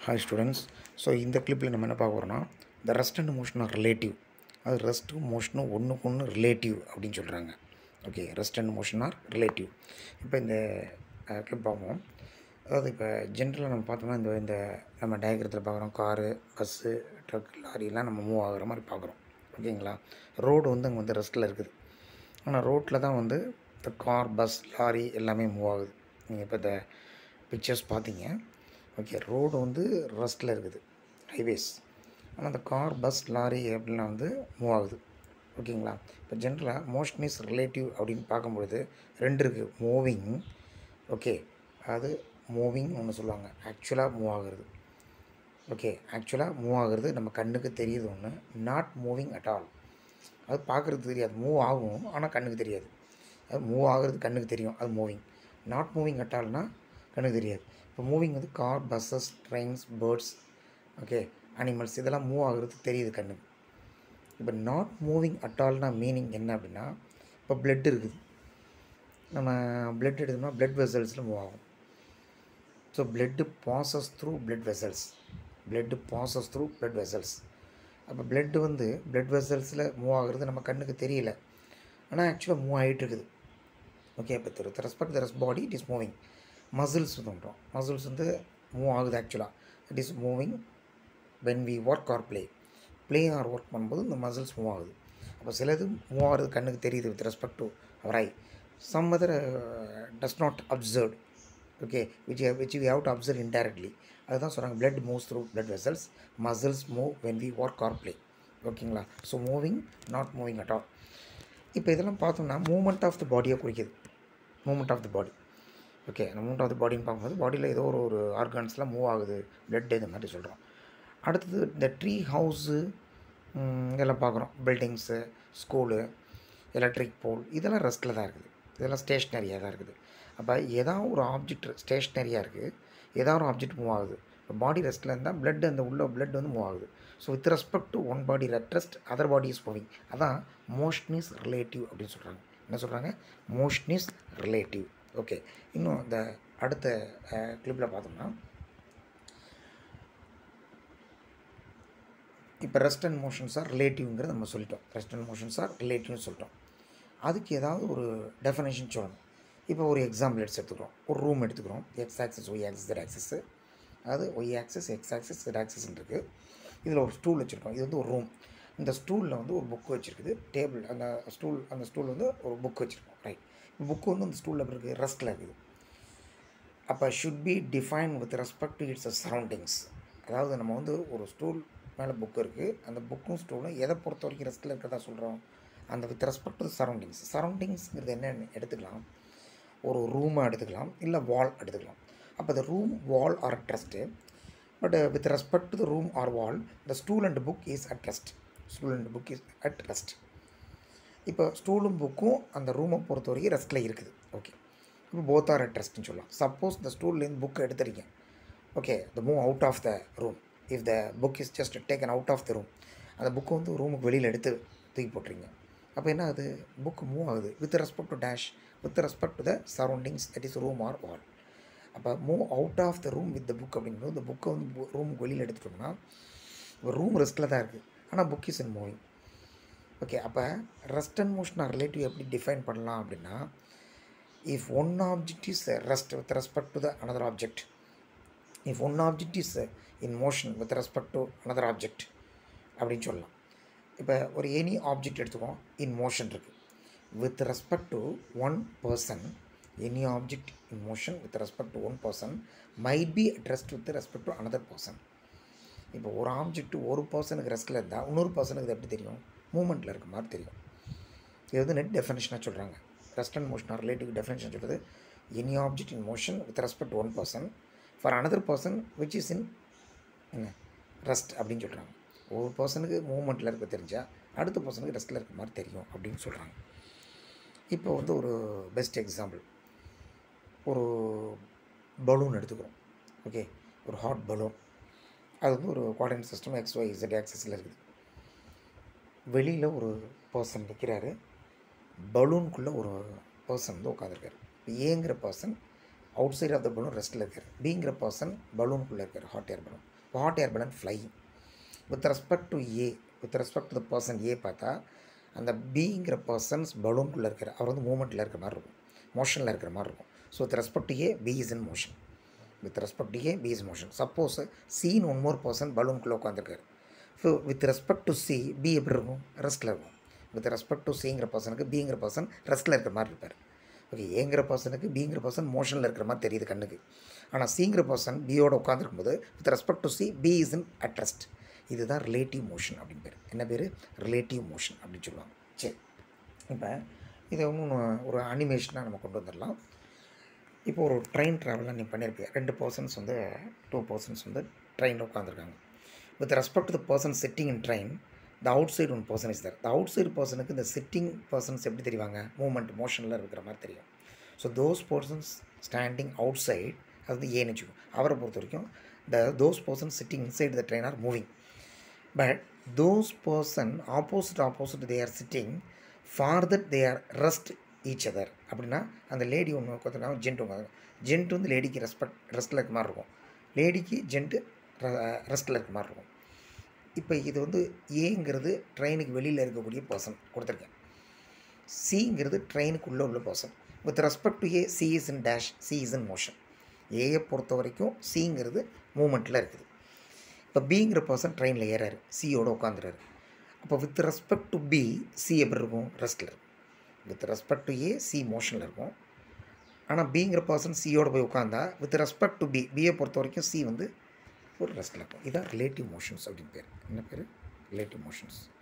hi students so இந்த கிளிப்பில் நம்ம என்ன பார்க்க போகிறோம்னா இந்த rest and motion are relative அது ரெஸ்ட்டும் மோஷனும் ஒன்றுக்கு ஒன்று ரிலேட்டிவ் அப்படின்னு சொல்கிறாங்க okay rest and motion are relative இப்போ இந்த கிளிப் பார்ப்போம் அதாவது இப்போ ஜென்ரலாக நம்ம பார்த்தோம்னா இந்த இந்த நம்ம டயக்ரத்தில் பார்க்குறோம் காரு பஸ்ஸு ட்ரக் லாரிலாம் நம்ம மூவ் ஆகுற மாதிரி பார்க்குறோம் ஓகேங்களா ரோடு வந்து அங்கே வந்து ரெஸ்ட்டில் இருக்குது ஆனால் ரோட்டில் தான் வந்து இந்த கார் பஸ் லாரி எல்லாமே மூவ் ஆகுது நீங்கள் இப்போ இந்த பிக்சர்ஸ் பார்த்தீங்க ஓகே ரோடு வந்து ரெஸ்ட்டில் இருக்குது ஹைவேஸ் ஆனால் அந்த கார் பஸ் லாரி அப்படிலாம் வந்து மூவ் ஆகுது ஓகேங்களா இப்போ ஜென்ரலாக மோஷன் இஸ் ரிலேட்டிவ் அப்படின்னு பார்க்கும்பொழுது ரெண்டு இருக்குது மூவிங் ஓகே அது மூவிங் ஒன்று சொல்லுவாங்க ஆக்சுவலாக மூவ் ஆகுறது ஓகே ஆக்சுவலாக மூவ் ஆகுறது நம்ம கண்ணுக்கு தெரியுது ஒன்று நாட் மூவிங் அட் ஆல் அது பார்க்குறது தெரியாது மூவ் ஆகும் ஆனால் கண்ணுக்கு தெரியாது அது மூவ் ஆகுறது கண்ணுக்கு தெரியும் அது மூவிங் நாட் மூவிங் அட் ஆல்னால் கண்ணுக்கு தெரியாது இப்போ மூவிங் வந்து car buses trains birds okay animals இதெல்லாம் மூவ் ஆகுறது தெரியுது கண்ணுக்கு இப்போ நாட் மூவிங் அட் ஆல்னா மீனிங் என்ன அப்படின்னா இப்போ பிளட் இருக்குது நம்ம பிளட் எடுத்தோம்னா பிளட் வெசல்ஸில் மூவ் ஆகும் so blood passes through blood vessels blood passes through blood vessels அப்போ பிளட்டு வந்து பிளட் வெசல்ஸில் மூவ் ஆகுறது நம்ம கண்ணுக்கு தெரியல ஆனால் ஆக்சுவலாக மூவ் ஆகிட்டு இருக்குது ஓகே இப்போ திரு respect the rest body it is moving muscles பண்ணுறோம் மசில்ஸ் வந்து மூவ் ஆகுது ஆக்சுவலாக it is moving when we work or play play or work பண்ணும்போது இந்த மசில்ஸ் மூவ் ஆகுது அப்போ சிலது மூவ் ஆகிறது கண்ணுக்கு தெரியுது with respect to our eye some other does not observe okay which which we have to observe indirectly அதுதான் சொல்கிறாங்க blood moves through blood vessels muscles move when we work or play ஓகேங்களா so moving not moving at all இப்போ இதெல்லாம் பார்த்தோம்னா movement of the பாடியை குறிக்குது movement of the body okay அந்த movement of the பாடின்னு பார்க்கும்போது பாடியில் ஏதோ ஒரு ஒரு ஆர்கான்ஸ்லாம் மூவ் ஆகுது பிளட் இந்த மாதிரி சொல்கிறோம் அடுத்தது இந்த ட்ரீ ஹவுஸு இதெல்லாம் பார்க்குறோம் பில்டிங்ஸு ஸ்கூலு எலக்ட்ரிக் போல் இதெல்லாம் ரெஸ்ட்டில் தான் இருக்குது இதெல்லாம் ஸ்டேஷ்னரியாக தான் இருக்குது அப்போ ஏதாவது ஒரு ஆப்ஜெக்ட் ஸ்டேஷ்னரியாக இருக்குது ஏதாவது ஒரு ஆப்ஜெக்ட் மூவ் ஆகுது இப்போ பாடி ரெஸ்ட்டில் இருந்தால் பிளட் அந்த உள்ள பிளட் வந்து மூவ் ஆகுது so with respect to one body red rest other body is moving அதான் மோஷன் இஸ் ரிலேட்டிவ் அப்படின்னு சொல்கிறாங்க என்ன சொல்கிறாங்க மோஷன் இஸ் ரிலேட்டிவ் ஓகே இன்னும் இந்த அடுத்த கிளிப்பில் பார்த்தோம்னா இப்போ ரெஸ்ட் அண்ட் மோஷன்ஸ் ஆர் ரிலேட்டிவ்ங்கிறத நம்ம சொல்லிட்டோம் ரெஸ்ட் அண்ட் மோஷன்ஸ் ஆர் ரிலேட்டிவ்னு சொல்லிட்டோம் அதுக்கு ஏதாவது ஒரு டெஃபனேஷன் சொல்லணும் இப்போ ஒரு எக்ஸாம்பிள் எடுத்து எடுத்துக்கிறோம் ஒரு ரூம் எடுத்துக்கிறோம் X axis Y axis Z axis அது Y axis X axis Z axis இருக்குது இதில் ஒரு ஸ்டூல் வச்சுருக்கோம் இது வந்து ஒரு ரூம் இந்த ஸ்டூலில் வந்து ஒரு புக் வச்சுருக்குது டேபிள் அந்த ஸ்டூல் அந்த ஸ்டூல் வந்து ஒரு புக் வச்சுருக்கோம் ரைட் புக்கு வந்து அந்த ஸ்டூலில் இருக்குது ரெஸ்ட்டில் இருக்குது அப்போ should be define with respect to its surroundings அதாவது நம்ம வந்து ஒரு ஸ்டூல் மேலே புக் இருக்குது அந்த புக்கும் ஸ்டூலும் எதை பொறுத்த வரைக்கும் ரெஸ்ட்டில் இருக்கிறதா சொல்கிறோம் அந்த வித் ரெஸ்பெக்ட் டு சரௌண்டிங்ஸ் சரௌண்டிங்ஸுங்கிறது என்ன எடுத்துக்கலாம் ஒரு ரூமை எடுத்துக்கலாம் இல்லை வால் எடுத்துக்கலாம் அப்போ இந்த room wall are at rest but with respect to the room or wall the stool and book is at rest stool and book is at rest இப்போ ஸ்டூலும் புக்கும் அந்த ரூமை பொறுத்த வரைக்கும் ரெஸ்ட்டில் இருக்குது ஓகே இப்போ போத் ஆர் அட் ரெஸ்ட்னு சொல்லலாம் சப்போஸ் இந்த ஸ்டூல்லேருந்து புக் எடுத்துறீங்க okay the move out of the room if the book is just taken out of the room அந்த புக்கு வந்து ரூமுக்கு வெளியில் எடுத்து தூக்கி போட்டுறீங்க அப்போ என்ன ஆகுது புக் மூவ் ஆகுது with respect to dash with respect to the surroundings that is room or wall அப்போ move out of the room with the book அப்படிங்கும்போது இந்த புக்கை வந்து ரூமுக்கு வெளியில் எடுத்துட்டோம்னா ரூம் ரெஸ்ட்டில் தான் இருக்குது ஆனால் book is in moving okay அப்போ rest and motion are relative எப்படி டிஃபைன் பண்ணலாம் அப்படின்னா if one object is rest with respect to the another object if one object is in motion with respect to another object அப்படின்னு சொல்லலாம் இப்போ ஒரு any object எடுத்துக்கோம் in motion இருக்குது with respect to one person any object in motion with respect to one person might be at rest with respect to another person இப்போ ஒரு object ஒரு பர்சனுக்கு ரெஸ்ட்டில் இருந்தால் இன்னொரு பர்சனுக்கு இது எப்படி தெரியும் மூமெண்ட்டில் இருக்க மாதிரி தெரியும் இது வந்து நெட் டெஃபினேஷனாக சொல்கிறாங்க rest and motion relative definition சொல்கிறது any object in motion with respect one person for another person which is in என்ன ரெஸ்ட் அப்படின்னு சொல்கிறாங்க ஒரு பர்சனுக்கு மூமெண்ட்டில் இருக்க தெரிஞ்சால் அடுத்த பர்சனுக்கு ரெஸ்ட்டில் இருக்க மாதிரி தெரியும் அப்படின்னு சொல்கிறாங்க இப்போ வந்து ஒரு பெஸ்ட் எக்ஸாம்பிள் ஒரு பலூன் எடுத்துக்கிறோம் ஓகே ஒரு ஹாட் பலூன் அது வந்து ஒரு coordinate system x y z ஆக்சஸில் இருக்குது வெளியில் ஒரு பர்சன் நிற்கிறாரு பலூனுக்குள்ளே ஒரு பர்சன் வந்து உட்காந்துருக்காரு ஏங்கிற person outside of the balloon ரெஸ்ட்டில் இருக்கார் பிங்கிற பர்சன் பலூனுக்குள்ளே இருக்கார் hot air balloon hot air balloon flying with respect to A with respect to the person A பார்த்தா அந்த பிங்கிற பர்சன்ஸ் பலூனுக்குள்ளே இருக்கிற அவர் வந்து மூமெண்ட்டில் இருக்கிற மாதிரி இருக்கும் மோஷனில் இருக்கிற மாதிரி இருக்கும் so with respect to A B is in motion with respect to A B is motion suppose seen one more person பலூனுக்குள்ளே உட்காந்துருக்காரு so with respect to C B எப்படி இருக்கும் ரெஸ்ட்டில் இருக்கும் வித் ரெஸ்பெக்ட் டு சிங்கிற பர்சனுக்கு பிங்கிற பர்சன் ரெஸ்ட்டில் இருக்கிற மாதிரி இருப்பார் ஓகே ஏங்கிற பர்சனுக்கு பிங்கிற பர்சன் மோஷனில் இருக்கிற மாதிரி தெரியுது கண்ணுக்கு ஆனால் சிங்கிற பர்சன் பியோட உட்காந்துருக்கும்போது with respect to C B is in at rest இதுதான் ரிலேட்டிவ் மோஷன் அப்படின்னு பேர் என்ன பேர் ரிலேட்டிவ் மோஷன் அப்படின்னு சொல்லுவாங்க சரி இப்போ இதை இன்னும் ஒரு அனிமேஷனாக நம்ம கொண்டு வந்துடலாம் இப்போ ஒரு ட்ரெயின் ட்ராவலாக நீ பண்ணியிருப்பீங்க ரெண்டு பர்சன்ஸ் வந்து டூ பர்சன்ஸ் வந்து ட்ரெயினில் உட்காந்துருக்காங்க with respect to the person sitting in train the outside one person is there the outside பர்சனுக்கு இந்த சிட்டிங் பர்சன்ஸ் எப்படி தெரிவாங்க மூமெண்ட் மோஷனில் இருக்கிற மாதிரி தெரியும் so those persons standing outside அது வந்து ஏன்னு வச்சுக்கோ அவரை பொறுத்த வரைக்கும் the those person sitting inside the train are moving but those person opposite opposite they are sitting for that they are rest each other அப்படின்னா அந்த லேடி ஒன்று உட்காந்துருக்காங்க ஜென்ட் உட்காந்து ஜென்ட் வந்து லேடிக்கு ரெஸ்பெக்ட் ரெஸ்ட்டில் இருக்க மாதிரி இருக்கும் லேடிக்கு ஜென்ட்டு ரெஸ்ட்டில் இருக்க மாதிரி இருக்கும் இப்போ இது வந்து ஏங்கிறது ட்ரெயினுக்கு வெளியில் இருக்கக்கூடிய பர்சன் கொடுத்துருக்கேன் சிங்கிறது ட்ரெயினுக்குள்ளே உள்ள person with respect to A C is in dash C is in motion ஏயை பொறுத்த வரைக்கும் சிங்கிறது மூமெண்ட்டில் இருக்குது இப்போ பிங்கிற பர்சன் ட்ரெயினில் ஏறாரு சியோட உட்காந்துறாரு அப்போ with respect to B C எப்படி இருக்கும் ரெஸ்ட்டில் இருக்கும் with respect to A C மோஷனில் இருக்கும் ஆனால் பிங்கிற பர்சன் சியோட போய் உட்காந்தா வித் ரெஸ்பெக்ட் டு பி பியை பொறுத்த வரைக்கும் சி வந்து ஒரு ரெஸ்ட்டில் இருக்கும் இதான் ரிலேட்டிவ் மோஷன்ஸ் அப்படின்னு பேர் என்ன பேர் ரிலேட்டிவ் மோஷன்ஸ்